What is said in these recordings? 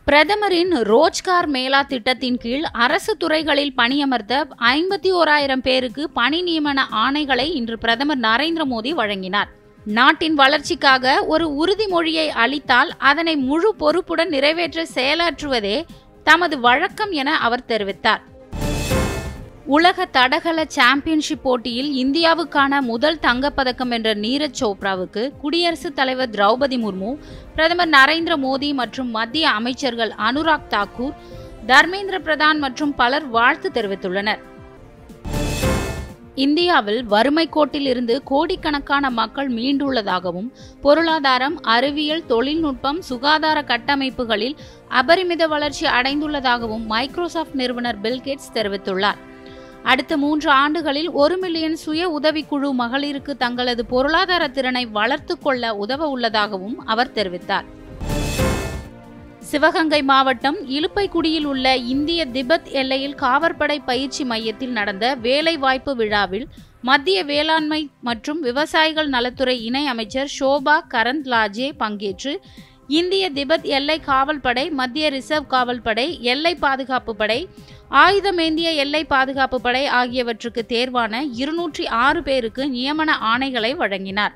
பிரதமரின் ரோஜ்கார் மேளா திட்டத்தின் கீழ் அரசு துறைகளில் பணியமர்த்த ஐம்பத்தி ஓராயிரம் பேருக்கு பணி நியமன ஆணைகளை இன்று பிரதமர் நரேந்திர மோடி வழங்கினார் நாட்டின் வளர்ச்சிக்காக ஒரு உறுதிமொழியை அளித்தால் அதனை முழு பொறுப்புடன் நிறைவேற்ற செயலாற்றுவதே தமது வழக்கம் என அவர் தெரிவித்தார் உலக தடகள சாம்பியன்ஷிப் போட்டியில் இந்தியாவுக்கான முதல் தங்கப்பதக்கம் வென்ற நீரஜ் சோப்ராவுக்கு குடியரசுத் தலைவர் திரௌபதி முர்மு பிரதமர் நரேந்திர மோடி மற்றும் மத்திய அமைச்சர்கள் அனுராக் தாக்கூர் தர்மேந்திர பிரதான் மற்றும் பலர் வாழ்த்து தெரிவித்துள்ளனர் இந்தியாவில் வறுமை கோட்டில் இருந்து கோடிக்கணக்கான மக்கள் மீண்டுள்ளதாகவும் பொருளாதாரம் அறிவியல் தொழில்நுட்பம் சுகாதார கட்டமைப்புகளில் அபரிமித வளர்ச்சி அடைந்துள்ளதாகவும் மைக்ரோசாஃப்ட் நிறுவனர் பில்கேட்ஸ் தெரிவித்துள்ளார் அடுத்த மூன்று ஆண்டுகளில் ஒரு மில்லியன் சுய உதவிக்குழு மகளிருக்கு தங்களது பொருளாதார திறனை வளர்த்து கொள்ள உதவ உள்ளதாகவும் அவர் தெரிவித்தார் சிவகங்கை மாவட்டம் இலுப்பைக்குடியில் உள்ள இந்திய திபெத் எல்லையில் காவற்படை பயிற்சி மையத்தில் நடந்த வேலைவாய்ப்பு விழாவில் மத்திய வேளாண்மை மற்றும் விவசாயிகள் நலத்துறை இணை அமைச்சர் ஷோபா கரந்த்லாஜே பங்கேற்று இந்திய திபெத் எல்லை காவல்படை மத்திய ரிசர்வ் காவல்படை எல்லை பாதுகாப்பு படை ஆயுதமேந்திய எல்லை பாதுகாப்பு படை ஆகியவற்றுக்கு தேர்வான இருநூற்றி ஆறு பேருக்கு நியமன ஆணைகளை வழங்கினார்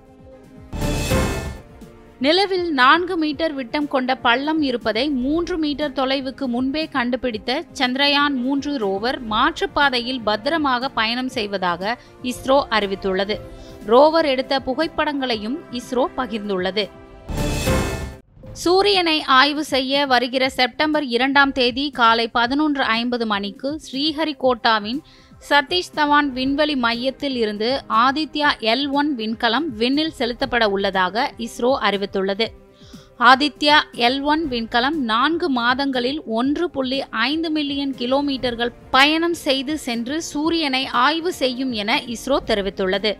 நிலவில் நான்கு மீட்டர் விட்டம் கொண்ட பள்ளம் இருப்பதை மூன்று மீட்டர் தொலைவுக்கு முன்பே கண்டுபிடித்த சந்திரயான் மூன்று ரோவர் மாற்றுப்பாதையில் பத்திரமாக பயணம் செய்வதாக இஸ்ரோ அறிவித்துள்ளது ரோவர் எடுத்த புகைப்படங்களையும் இஸ்ரோ பகிர்ந்துள்ளது சூரியனை ஆய்வு செய்ய வருகிற செப்டம்பர் இரண்டாம் தேதி காலை பதினொன்று ஐம்பது மணிக்கு ஸ்ரீஹரிகோட்டாவின் சதீஷ் தவான் விண்வெளி மையத்தில் இருந்து ஆதித்யா எல் ஒன் விண்கலம் விண்ணில் செலுத்தப்பட உள்ளதாக இஸ்ரோ அறிவித்துள்ளது ஆதித்யா எல் ஒன் விண்கலம் நான்கு மாதங்களில் ஒன்று புள்ளி ஐந்து மில்லியன் கிலோமீட்டர்கள் பயணம் செய்து சென்று சூரியனை ஆய்வு செய்யும் என இஸ்ரோ தெரிவித்துள்ளது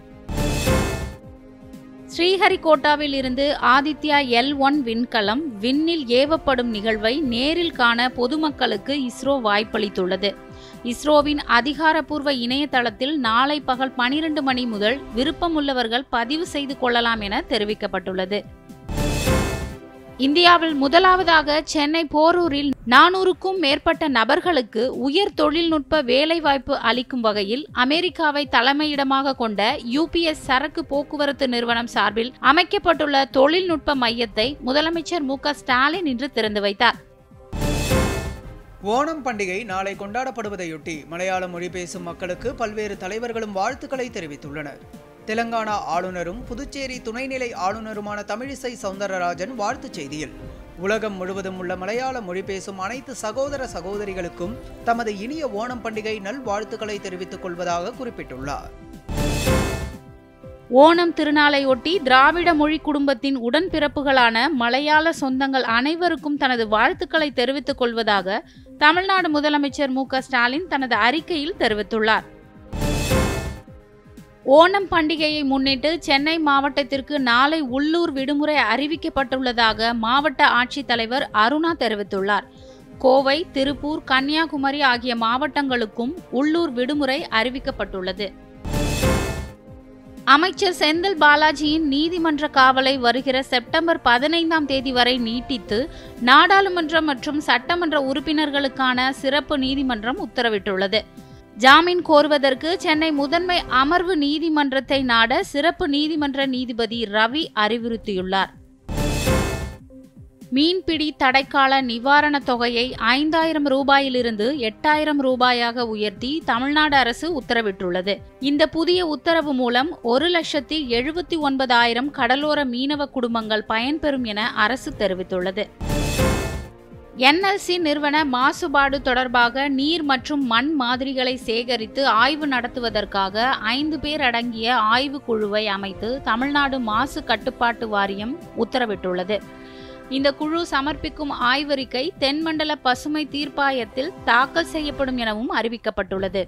ஸ்ரீஹரிகோட்டாவில் இருந்து ஆதித்யா எல் ஒன் விண்கலம் விண்ணில் ஏவப்படும் நிகழ்வை நேரில் காண பொதுமக்களுக்கு இஸ்ரோ வாய்ப்பளித்துள்ளது இஸ்ரோவின் அதிகாரப்பூர்வ இணையதளத்தில் நாளை பகல் பனிரெண்டு மணி முதல் விருப்பமுள்ளவர்கள் பதிவு செய்து கொள்ளலாம் என தெரிவிக்கப்பட்டுள்ளது இந்தியாவில் முதலாவதாக சென்னை போரூரில் நானூறுக்கும் மேற்பட்ட நபர்களுக்கு உயர் தொழில்நுட்ப வேலைவாய்ப்பு அளிக்கும் வகையில் அமெரிக்காவை தலைமையிடமாக கொண்ட யூபிஎஸ் சரக்கு போக்குவரத்து நிறுவனம் சார்பில் அமைக்கப்பட்டுள்ள தொழில்நுட்ப மையத்தை முதலமைச்சர் மு ஸ்டாலின் இன்று திறந்து வைத்தார் ஓணம் பண்டிகை நாளை கொண்டாடப்படுவதையொட்டி மலையாள மொழி பேசும் மக்களுக்கு பல்வேறு தலைவர்களும் வாழ்த்துக்களை தெரிவித்துள்ளனர் தெலங்கானா ஆளுநரும் புதுச்சேரி துணைநிலை ஆளுநருமான தமிழிசை சவுந்தரராஜன் வாழ்த்துச் செய்தியில் உலகம் முழுவதும் உள்ள மலையாள மொழி பேசும் அனைத்து சகோதர சகோதரிகளுக்கும் தமது இனிய ஓணம் பண்டிகை நல்வாழ்த்துக்களை தெரிவித்துக் கொள்வதாக குறிப்பிட்டுள்ளார் ஓணம் திருநாளையொட்டி திராவிட மொழி குடும்பத்தின் உடன்பிறப்புகளான மலையாள சொந்தங்கள் அனைவருக்கும் தனது வாழ்த்துக்களை தெரிவித்துக் கொள்வதாக தமிழ்நாடு முதலமைச்சர் மு ஸ்டாலின் தனது அறிக்கையில் தெரிவித்துள்ளார் ஓணம் பண்டிகையை முன்னிட்டு சென்னை மாவட்டத்திற்கு நாளை உள்ளூர் விடுமுறை அறிவிக்கப்பட்டுள்ளதாக மாவட்ட ஆட்சித்தலைவர் அருணா தெரிவித்துள்ளார் கோவை திருப்பூர் கன்னியாகுமரி ஆகிய மாவட்டங்களுக்கும் உள்ளூர் விடுமுறை அறிவிக்கப்பட்டுள்ளது அமைச்சர் செந்தில் பாலாஜியின் நீதிமன்ற காவலை வருகிற செப்டம்பர் பதினைந்தாம் தேதி வரை நீட்டித்து நாடாளுமன்ற மற்றும் சட்டமன்ற உறுப்பினர்களுக்கான சிறப்பு நீதிமன்றம் உத்தரவிட்டுள்ளது ஜாமீன் கோருவதற்கு சென்னை முதன்மை அமர்வு நீதிமன்றத்தை நாட சிறப்பு நீதிமன்ற நீதிபதி ரவி அறிவுறுத்தியுள்ளார் மீன்பிடி தடைக்கால நிவாரணத் தொகையை ஐந்தாயிரம் ரூபாயிலிருந்து எட்டாயிரம் ரூபாயாக உயர்த்தி தமிழ்நாடு அரசு உத்தரவிட்டுள்ளது இந்த புதிய உத்தரவு மூலம் ஒரு லட்சத்தி எழுபத்தி ஒன்பதாயிரம் கடலோர மீனவ குடும்பங்கள் பயன்பெறும் என அரசு தெரிவித்துள்ளது என்எல்சி நிறுவன மாசுபாடு தொடர்பாக நீர் மற்றும் மண் மாதிரிகளை சேகரித்து ஆய்வு நடத்துவதற்காக ஐந்து பேர் அடங்கிய ஆய்வு குழுவை அமைத்து தமிழ்நாடு மாசு கட்டுப்பாட்டு வாரியம் உத்தரவிட்டுள்ளது இந்த குழு சமர்ப்பிக்கும் ஆய்வறிக்கை தென்மண்டல பசுமை தீர்ப்பாயத்தில் தாக்கல் செய்யப்படும் எனவும் அறிவிக்கப்பட்டுள்ளது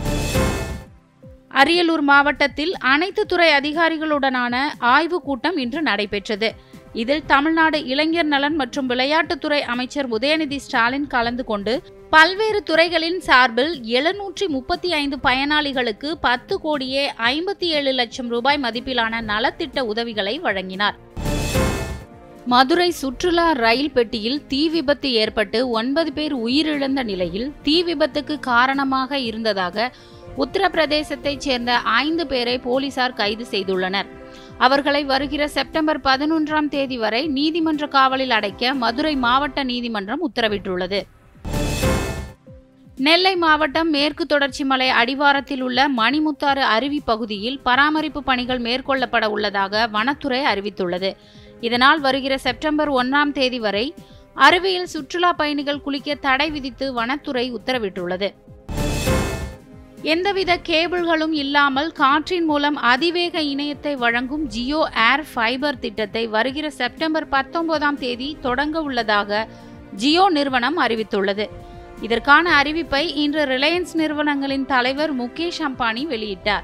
அரியலூர் மாவட்டத்தில் அனைத்து துறை அதிகாரிகளுடனான ஆய்வுக் கூட்டம் இன்று நடைபெற்றது இதில் தமிழ்நாடு இளைஞர் நலன் மற்றும் விளையாட்டுத்துறை அமைச்சர் உதயநிதி ஸ்டாலின் கலந்து கொண்டு பல்வேறு துறைகளின் சார்பில் எழுநூற்றி முப்பத்தி ஐந்து பயனாளிகளுக்கு பத்து கோடியே ஐம்பத்தி ஏழு லட்சம் ரூபாய் மதிப்பிலான நலத்திட்ட உதவிகளை வழங்கினார் மதுரை சுற்றுலா ரயில் பெட்டியில் தீ விபத்து ஏற்பட்டு ஒன்பது பேர் உயிரிழந்த நிலையில் தீ விபத்துக்கு காரணமாக இருந்ததாக உத்தரப்பிரதேசத்தைச் சேர்ந்த ஐந்து பேரை போலீசார் கைது செய்துள்ளனர் அவர்களை வருகிற செப்டம்பர் பதினொன்றாம் தேதி வரை நீதிமன்ற காவலில் அடைக்க மதுரை மாவட்ட நீதிமன்றம் உத்தரவிட்டுள்ளது நெல்லை மாவட்டம் மேற்கு தொடர்ச்சி மலை அடிவாரத்தில் உள்ள மணிமுத்தாறு அருவி பகுதியில் பராமரிப்பு பணிகள் மேற்கொள்ளப்பட உள்ளதாக வனத்துறை அறிவித்துள்ளது இதனால் வருகிற செப்டம்பர் ஒன்றாம் தேதி வரை அருவியில் சுற்றுலா பயணிகள் குளிக்க தடை விதித்து வனத்துறை உத்தரவிட்டுள்ளது எந்தவித கேபிள்களும் இல்லாமல் காற்றின் மூலம் அதிவேக இணையத்தை வழங்கும் ஜியோ ஏர் ஃபைபர் திட்டத்தை வருகிற செப்டம்பர் பத்தொன்பதாம் தேதி தொடங்க உள்ளதாக ஜியோ நிறுவனம் அறிவித்துள்ளது இதற்கான அறிவிப்பை இன்று ரிலையன்ஸ் நிறுவனங்களின் தலைவர் முகேஷ் அம்பானி வெளியிட்டார்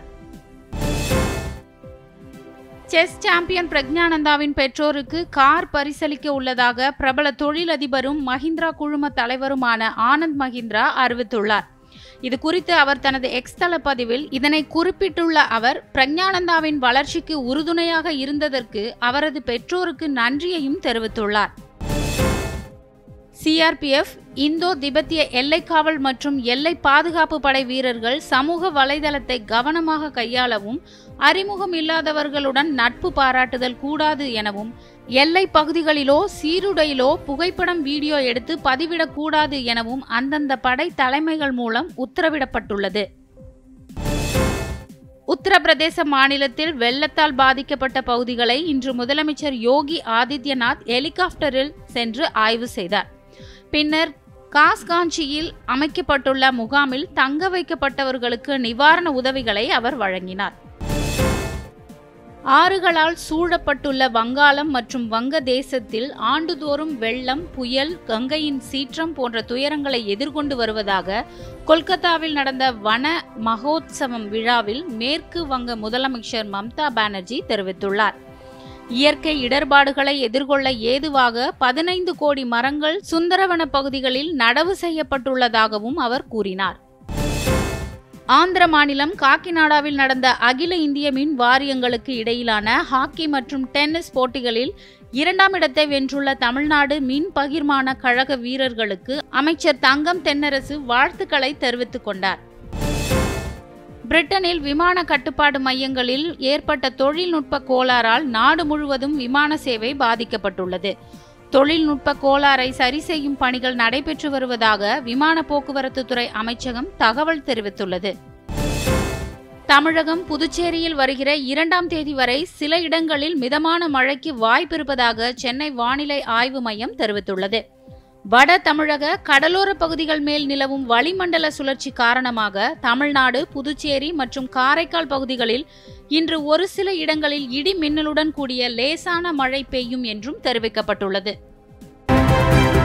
செஸ் சாம்பியன் பிரக்ஞானந்தாவின் பெற்றோருக்கு கார் பரிசளிக்க உள்ளதாக பிரபல தொழிலதிபரும் மஹிந்திரா குழும தலைவருமான ஆனந்த் மஹிந்திரா அறிவித்துள்ளார் இது குறித்து அவர் தனது எக்ஸ் தள பதிவில் இதனை குறிப்பிட்டுள்ள அவர் பிரக்ஞானந்தாவின் வளர்ச்சிக்கு உறுதுணையாக இருந்ததற்கு அவரது பெற்றோருக்கு நன்றியையும் தெரிவித்துள்ளார் சிஆர்பிஎஃப் இந்தோ திபெத்திய எல்லை காவல் மற்றும் எல்லை பாதுகாப்பு படை வீரர்கள் சமூக வலைதளத்தை கவனமாக கையாளவும் அறிமுகம் இல்லாதவர்களுடன் நட்பு பாராட்டுதல் கூடாது எனவும் எல்லை பகுதிகளிலோ சீருடையிலோ புகைப்படம் வீடியோ எடுத்து பதிவிடக்கூடாது எனவும் அந்தந்த படை தலைமைகள் மூலம் உத்தரவிடப்பட்டுள்ளது உத்தரப்பிரதேச மாநிலத்தில் வெள்ளத்தால் பாதிக்கப்பட்ட பகுதிகளை இன்று முதலமைச்சர் யோகி ஆதித்யநாத் ஹெலிகாப்டரில் சென்று ஆய்வு செய்தார் பின்னர் காஸ்காஞ்சியில் அமைக்கப்பட்டுள்ள முகாமில் தங்க வைக்கப்பட்டவர்களுக்கு நிவாரண உதவிகளை அவர் வழங்கினார் ஆறுகளால் சூழப்பட்டுள்ள வங்காளம் மற்றும் வங்க தேசத்தில் ஆண்டுதோறும் வெள்ளம் புயல் கங்கையின் சீற்றம் போன்ற துயரங்களை எதிர்கொண்டு வருவதாக கொல்கத்தாவில் நடந்த வன மகோத்சவம் விழாவில் மேற்கு வங்க முதலமைச்சர் மம்தா பானர்ஜி தெரிவித்துள்ளார் இயற்கை இடர்பாடுகளை எதிர்கொள்ள ஏதுவாக பதினைந்து கோடி மரங்கள் சுந்தரவன பகுதிகளில் நடவு செய்யப்பட்டுள்ளதாகவும் அவர் கூறினார் ஆந்திர மாநிலம் காக்கிநாடாவில் நடந்த அகில இந்திய மின் வாரியங்களுக்கு இடையிலான ஹாக்கி மற்றும் டென்னிஸ் போட்டிகளில் இரண்டாம் இடத்தை வென்றுள்ள தமிழ்நாடு மின் பகிர்மான கழக வீரர்களுக்கு அமைச்சர் தங்கம் தென்னரசு வாழ்த்துக்களை தெரிவித்துக் கொண்டார் பிரிட்டனில் விமான கட்டுப்பாடு மையங்களில் ஏற்பட்ட தொழில்நுட்ப கோளாறால் நாடு முழுவதும் விமான சேவை பாதிக்கப்பட்டுள்ளது தொழில்நுட்ப கோளாறை சரி செய்யும் பணிகள் நடைபெற்று வருவதாக விமான போக்குவரத்து துறை அமைச்சகம் தகவல் தெரிவித்துள்ளது தமிழகம் புதுச்சேரியில் வருகிற இரண்டாம் தேதி வரை சில இடங்களில் மிதமான மழைக்கு வாய்ப்பிருப்பதாக சென்னை வானிலை ஆய்வு மையம் தெரிவித்துள்ளது வட தமிழக கடலோர பகுதிகள் மேல் நிலவும் வளிமண்டல சுழற்சி காரணமாக தமிழ்நாடு புதுச்சேரி மற்றும் காரைக்கால் பகுதிகளில் இன்று ஒரு சில இடங்களில் இடி மின்னலுடன் கூடிய லேசான மழை பெய்யும் என்றும் தெரிவிக்கப்பட்டுள்ளது